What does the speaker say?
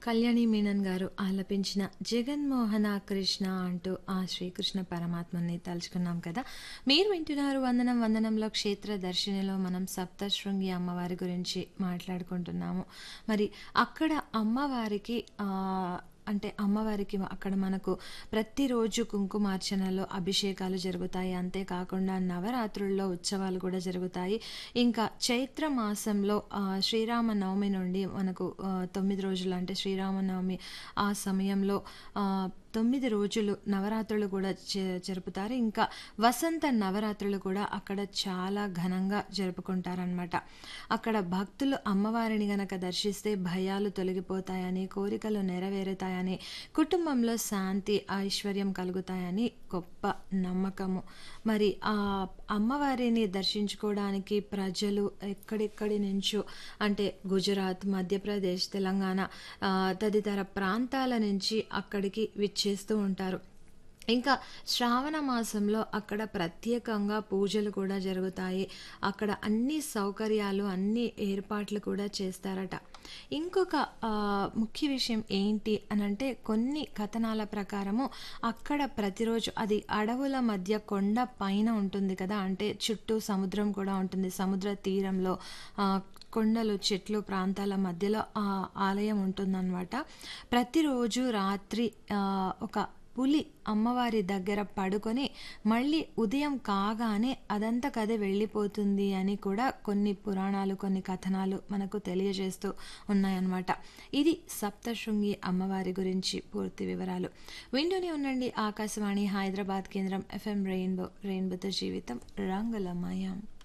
కళ్యాణి మీనన్ గారు ఆలపించిన జగన్మోహన కృష్ణ అంటూ ఆ శ్రీకృష్ణ పరమాత్మని తలుచుకున్నాం కదా మీరు వింటున్నారు వందనం వందనంలో క్షేత్ర దర్శినిలో మనం సప్తశృంగి అమ్మవారి గురించి మాట్లాడుకుంటున్నాము మరి అక్కడ అమ్మవారికి ఆ, అంటే అమ్మవారికి అక్కడ మనకు ప్రతిరోజు కుంకుమార్చనలో అభిషేకాలు జరుగుతాయి అంతేకాకుండా నవరాత్రుల్లో ఉత్సవాలు కూడా జరుగుతాయి ఇంకా చైత్ర మాసంలో ఆ, శ్రీరామనవమి నుండి మనకు ఆ, తొమ్మిది రోజులు అంటే శ్రీరామనవమి ఆ సమయంలో ఆ, తొమ్మిది రోజులు నవరాత్రులు కూడా జ- జరుపుతారు ఇంకా వసంత నవరాత్రులు కూడా అక్కడ చాలా ఘనంగా జరుపుకుంటారనమాట అక్కడ భక్తులు అమ్మవారిని గనక దర్శిస్తే భయాలు తొలగిపోతాయని కోరికలు నెరవేరుతాయని కుటుంబంలో శాంతి ఐశ్వర్యం కలుగుతాయని గొప్ప నమ్మకము మరి ఆ అమ్మవారిని దర్శించుకోవడానికి ప్రజలు ఎక్కడెక్కడి నుంచో అంటే గుజరాత్ మధ్యప్రదేశ్ తెలంగాణ ఆ, తదితర ప్రాంతాల నుంచి అక్కడికి విచ్చేస్తూ ఉంటారు ఇంకా శ్రావణ మాసంలో అక్కడ ప్రత్యేకంగా పూజలు కూడా జరుగుతాయి అక్కడ అన్ని సౌకర్యాలు అన్ని ఏర్పాట్లు కూడా చేస్తారట ఇంకొక ఆ, ముఖ్య విషయం ఏంటి అని అంటే కొన్ని కథనాల ప్రకారము అక్కడ ప్రతిరోజు అది అడవుల మధ్య కొండ పైన ఉంటుంది కదా అంటే చుట్టూ సముద్రం కూడా ఉంటుంది సముద్ర తీరంలో ఆ, కొండలు చెట్లు ప్రాంతాల మధ్యలో ఆ ఆలయం ఉంటుందన్నమాట ప్రతిరోజు రాత్రి ఆ, ఒక పులి అమ్మవారి దగ్గర పడుకొని మళ్ళీ ఉదయం కాగానే అదంతకదే వెళ్ళిపోతుంది అని కూడా కొన్ని పురాణాలు కొన్ని కథనాలు మనకు తెలియజేస్తూ ఉన్నాయన్నమాట ఇది సప్తశృంగి అమ్మవారి గురించి పూర్తి వివరాలు వింటూనే ఉండండి ఆకాశవాణి హైదరాబాద్ కేంద్రం ఎఫ్ఎం రెయిన్బో రెయిన్బోతో జీవితం రంగులమయం